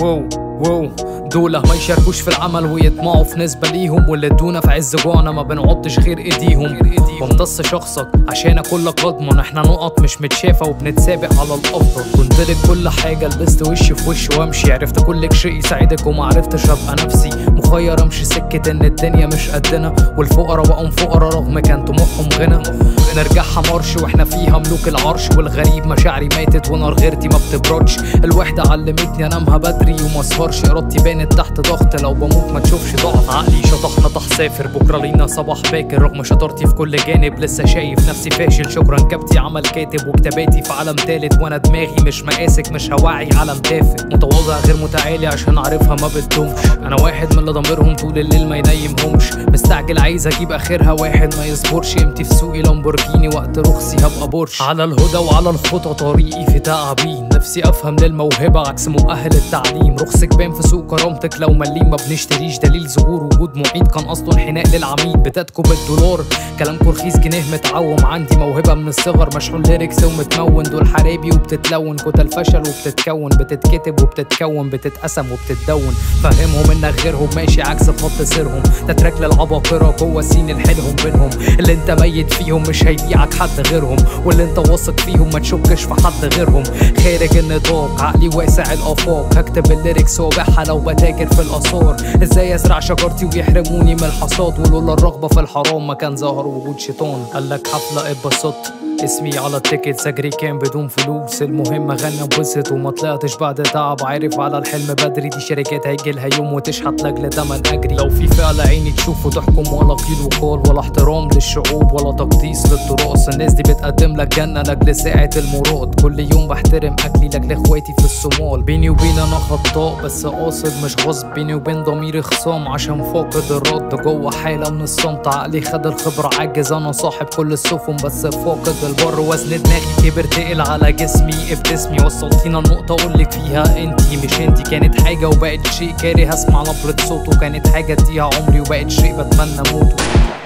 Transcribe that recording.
واو واو دول ما يشاركوش في العمل ويطمعوا في نسبة ليهم واللي ادونا في عز جوعنا ما بنعطش غير ايديهم بمتص شخصك عشان كلك اضمن احنا نقط مش متشافة وبنتسابق على الافضل كنت لك كل حاجة لبست وش في وش وامشي عرفت كل شيء يساعدك وما عرفتش ابقى نفسي مخير امشي سكة ان الدنيا مش قدنا والفقراء بقوا فقراء رغم كان طموحهم غنى نرجعها مرش واحنا فيها ملوك العرش والغريب مشاعري ماتت ونار غيرتي ما بتبردش الوحدة علمتني انامها بدري وما اسهرش ارادتي بانت تحت ضغط لو بموت ما تشوفش ضعف عقلي شطحنا طح سافر بكره لينا صباح باكر رغم شطارتي في كل جانب لسه شايف نفسي فاشل شكرا كبتي عمل كاتب وكتاباتي في عالم تالت وانا دماغي مش مقاسك مش هواعي عالم تافه متواضع غير متعالي عشان عارفها ما بتدومش انا واحد من اللي ضميرهم طول الليل ما ينيمهمش مستعجل عايز اجيب اخرها واحد ما يصبرش قيمتي في سوقي لامبورجيني وقت رخصي هبقى بورش على الهدى وعلى الخطى طريقي في تعابين نفسي افهم للموهبه عكس مؤهل التعليم رخصك بان في سوق كرامتك لو مليم ما بنشتريش دليل ظهور وجود معيد كان اصله انحناء للعميد بتاتكم بالدولار كلامكم رخيص جنيه متعوم عندي موهبه من الصغر مشحون ليركس ومتمون دول حرابي وبتتلون كتل فشل وبتتكون بتتكتب وبتتكون بتتقسم وبتتدون فهمهم انك غيرهم ماشي عكس خط سيرهم ده تراك للعباقره جوه سين الحيلهم بينهم اللي انت ميت فيهم مش هيبيعك حد غيرهم واللي انت واثق فيهم ما تشكش في حد غيرهم خارج النطاق عقلي واسع الافاق هكتب الليركس وابيعها لو بتاجر في الاثار ازاي ازرع شجرتي ويحرموني من الحصاد ولولا الرغبه في الحرام ما كان ظهر وجود شيطان قالك حفله اتبسطت اسمي على التيكت اجري كان بدون فلوس المهم اغني وبسط وما طلعتش بعد تعب عارف على الحلم بدري دي شركات هيجيلها يوم وتشحت لاجل تمن اجري لو في فعل عيني تشوف وتحكم ولا قيل وقال ولا احترام للشعوب ولا تقديس للتراث الناس دي بتقدم لك جنه لاجل ساعه المراد كل يوم بحترم اكلي لاجل اخواتي في الصومال بيني وبين انا خطاء بس قاصد مش غصب بيني وبين ضميري خصام عشان فاقد الرد جوه حاله من الصمت عقلي خد الخبره عاجز انا صاحب كل السفن بس فاقد البر وزن دماغي كبر تقل على جسمي ابتسمي وصلتينا النقطة اقولك فيها انتي مش انتي كانت حاجة وبقت شيء كاره اسمع نبرة صوته كانت حاجة اديها عمري وبقت شيء بتمنى موته